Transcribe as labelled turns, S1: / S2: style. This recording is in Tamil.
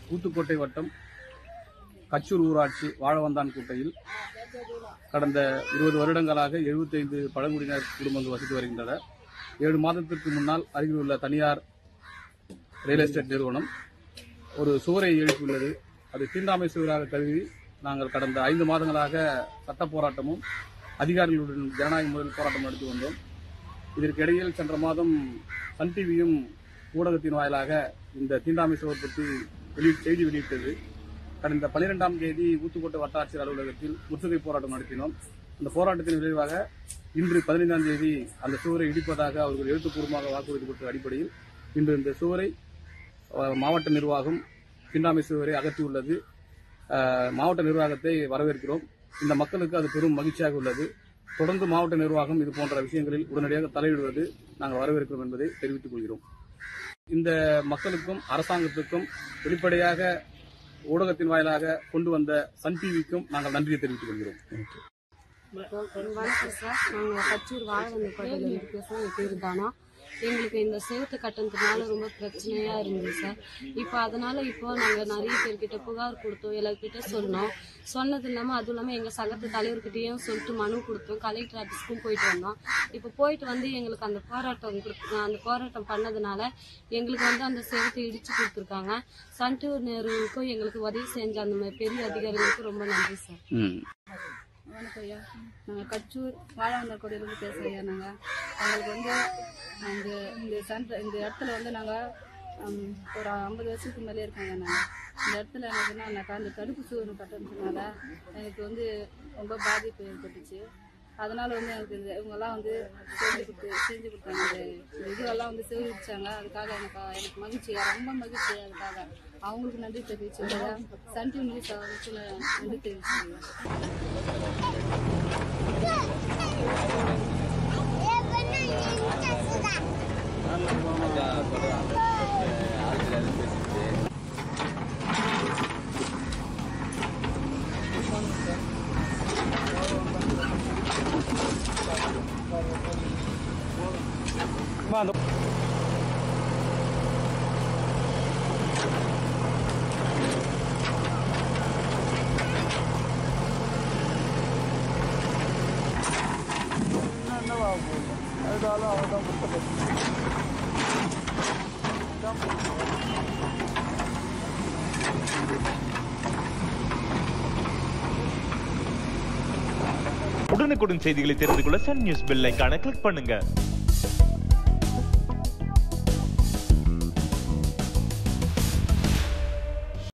S1: ஊத்துக்கோட்டை வட்டம் கச்சூர் ஊராட்சி வாழவந்தான் குட்டையில் கடந்த இருபது வருடங்களாக 75 பழங்குடியினர் குடும்பங்கள் வசித்து வருகின்றனர் ஏழு மாதத்திற்கு முன்னால் அருகில் உள்ள தனியார் ரியல் எஸ்டேட் நிறுவனம் ஒரு சுவரை எழுப்பியுள்ளது அது தீண்டாமை சுவராக கருதி நாங்கள் கடந்த ஐந்து மாதங்களாக சட்ட போராட்டமும் அதிகாரிகளுடன் ஜனநாயக முறையில் போராட்டம் நடத்தி வந்தோம் இதற்கு இடையில் சென்ற மாதம் சன் டிவியும் ஊடகத்தின் வாயிலாக இந்த தீண்டாமை சுவர் பற்றி வெளி செய்தி வெளியிட்டது கடந்த பனிரெண்டாம் தேதி ஊத்துக்கோட்டை வட்டாட்சியர் அலுவலகத்தில் முற்றுகை போராட்டம் நடத்தினோம் அந்த போராட்டத்தின் விளைவாக இன்று பதினைந்தாம் தேதி அந்த சுவரை இடிப்பதாக அவர்கள் எழுத்துப்பூர்வமாக வாக்குறுதி கொடுத்த அடிப்படையில் இன்று இந்த சுவரை அஹ், மாவட்ட நிர்வாகம் தீண்டாமை சுவரை அகற்றியுள்ளது அஹ், மாவட்ட நிர்வாகத்தை வரவேற்கிறோம் இந்த மக்களுக்கு அது பெரும் மகிழ்ச்சியாக உள்ளது தொடர்ந்து மாவட்ட நிர்வாகம் இது போன்ற விஷயங்களில் உடனடியாக தலையிடுவது நாங்கள் வரவேற்கிறோம் என்பதை தெரிவித்துக் கொள்கிறோம் இந்த மக்களுக்கும் அரசாங்கத்துக்கும் வெளிப்படையாக ஊடகத்தின் வாயிலாக கொண்டு வந்த சன் டிவிக்கும் நாங்கள் நன்றியை தெரிவித்துக் கொள்கிறோம்
S2: வணக்கம் சார் நாங்கள் கச்சூர் வாழவந்த கோட்டையிலேருந்து பேசுகிறோம் என் பேர் தானா எங்களுக்கு இந்த செவத்து கட்டணத்தினால ரொம்ப பிரச்சனையா இருந்தது சார் இப்போ அதனால இப்போ நாங்கள் நிறைய பேர்கிட்ட புகார் கொடுத்தோம் எல்லார்கிட்ட சொன்னோம் சொன்னது இல்லாமல் அதுவும் இல்லாமல் எங்கள் சங்கத்து தலைவர்கிட்டயும் சொல்லிட்டு மனு கொடுத்தோம் கலெக்டர் ஆஃபீஸ்க்கும் போயிட்டு வந்தோம் இப்போ போயிட்டு வந்து எங்களுக்கு அந்த போராட்டம் கொடுத்து அந்த போராட்டம் பண்ணதுனால எங்களுக்கு வந்து அந்த செவத்தை இடிச்சு கொடுத்துருக்காங்க சன்டூர் நேருவுக்கும் எங்களுக்கு உதவி செஞ்ச அந்த மாதிரி பெரிய அதிகாரிகளுக்கும் ரொம்ப நன்றி சார்
S3: வணக்கம் ஐயா நாங்கள் கச்சூர் வாழவந்தார் கோடியிலேருந்து பேசுகிறோம் ஐயா நாங்கள் எங்களுக்கு வந்து அந்த இந்த சென்டர் இந்த இடத்துல வந்து நாங்கள் ஒரு ஐம்பது வருஷத்துக்கு மேலே இருக்கோம் ஐயா நாங்கள் இந்த இடத்துல எனக்கு என்னன்னாக்கா அந்த தடுப்பு சுவர் கட்டுறதுனால எனக்கு வந்து ரொம்ப பாதிப்பு ஏற்பட்டுச்சு அதனால வந்து எனக்கு இந்த இவங்கெல்லாம் வந்து செஞ்சு கொடுத்து செஞ்சு கொடுத்தாங்க இந்த இந்த இதுவெல்லாம் வந்து சேவிச்சாங்க அதுக்காக எனக்கு எனக்கு மகிழ்ச்சி ரொம்ப மகிழ்ச்சி அதுக்காக அவங்களுக்கு நன்றி தெரிவிச்சு சன் டிவி நியூஸ் அவங்களுக்கு நான் நன்றி தெரிவிச்சுக்கிறேன்
S4: உடனுக்குடன் செய்திகளை தெரிந்து கொள்ள சன் நியூஸ் பெல் ஐகானை கிளிக் பண்ணுங்க